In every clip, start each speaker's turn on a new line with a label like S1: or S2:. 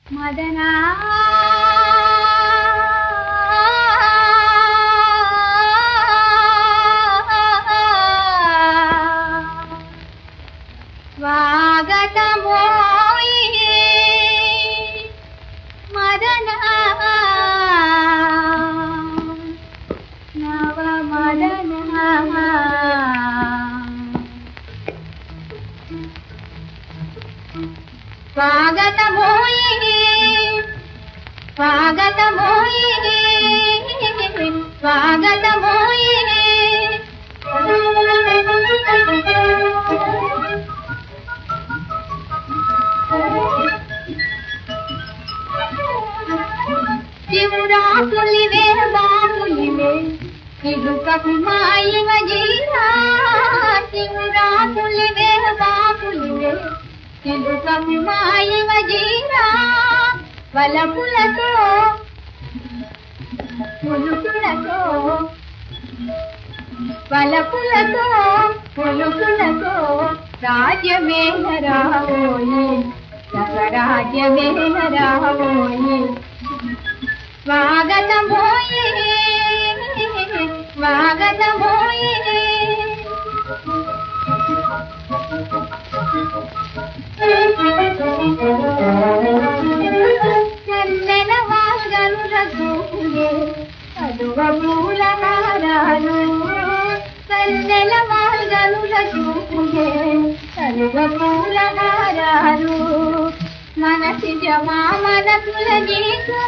S1: మదనా స్వాగతమోయి మదన నవ మదన స్వాగతమోయి స్వాగతమోయి స్వాగతమోయి శివురాకులివే బాపులివే ఇడుకపు మాయివ జీవా శివురాకులివే బాపులివే ఇడుకపు మాయివ జీవా వలపులతో పులుకులతో వలపులతో పులుకులతో రాజ్యమేన రావోయి రాజ్యమేన రావోయి స్వాగతమోయి స్వాగతమోయి చల్లెల వాగలు రఘులే కలువ పూల హారాలు చల్లెల వాగలు రఘులే కలువ పూల హారాలు మనసి జమా మనసుల నీకు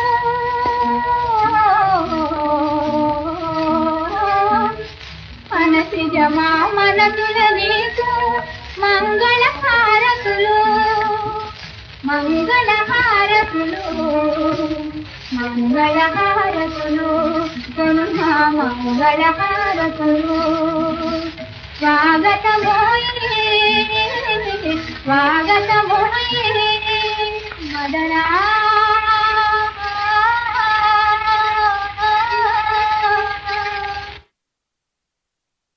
S1: మనసి జమా మనసుల నీకు మంగళ హారతులు మంగళ హారతులు మంగళ హారతులు కొనుమా మంగళ హారతులు స్వాగతమోయి